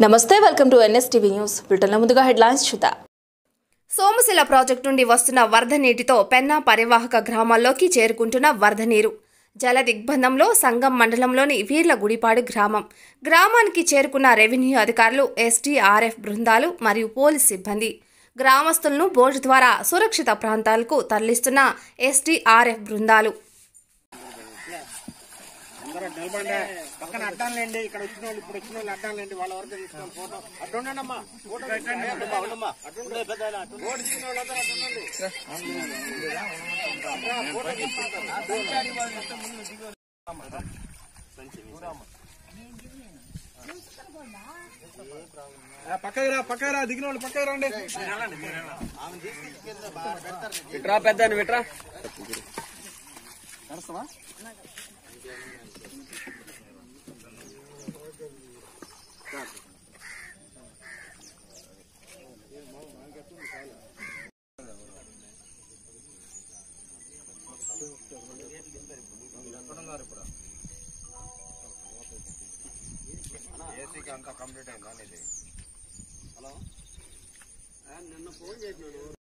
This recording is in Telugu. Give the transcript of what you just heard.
నమస్తే వెల్కమ్ టు ఎన్ఎస్టీవీ న్యూస్ బ్రిటన్లో ముందుగా హెడ్లైన్స్ చూద్దాం సోమశిల ప్రాజెక్టు నుండి వస్తున్న వరద నీటితో పెన్నా పరివాహక గ్రామాల్లోకి చేరుకుంటున్న వరద నీరు జల దిగ్బంధంలో సంగం మండలంలోని వీర్ల గుడిపాడు గ్రామం గ్రామానికి చేరుకున్న రెవెన్యూ అధికారులు ఎస్టీఆర్ఎఫ్ బృందాలు మరియు పోలీస్ సిబ్బంది గ్రామస్తులను బోటు ద్వారా సురక్షిత ప్రాంతాలకు తరలిస్తున్న ఎస్టీఆర్ఎఫ్ బృందాలు అందరూ నిలబండి పక్కన అడ్డాలండి ఇక్కడ వచ్చిన వాళ్ళు ఇప్పుడు వచ్చిన వాళ్ళు అడ్డాలండి వాళ్ళ వరకు తీసుకోవాలి ఫోటో అడ్డు ఉండండి అమ్మా ఫోటో తీసుకోండి. ఉండమ్మా, అడ్డు ఉండండి. ఫోటో తీసుకున్న వాళ్ళందరూ అడ్డు ఉండండి. ఫోటో తీసుకుంటారు. ఆ, పక్కకి రా పక్కకి రా దిగిన వాళ్ళు పక్కకి రండి విట్రా పెద్ద విట్రా ఏసీకి అంతా కంప్లీట్ అయిందా హలో నిన్న ఫోన్ చేసినాను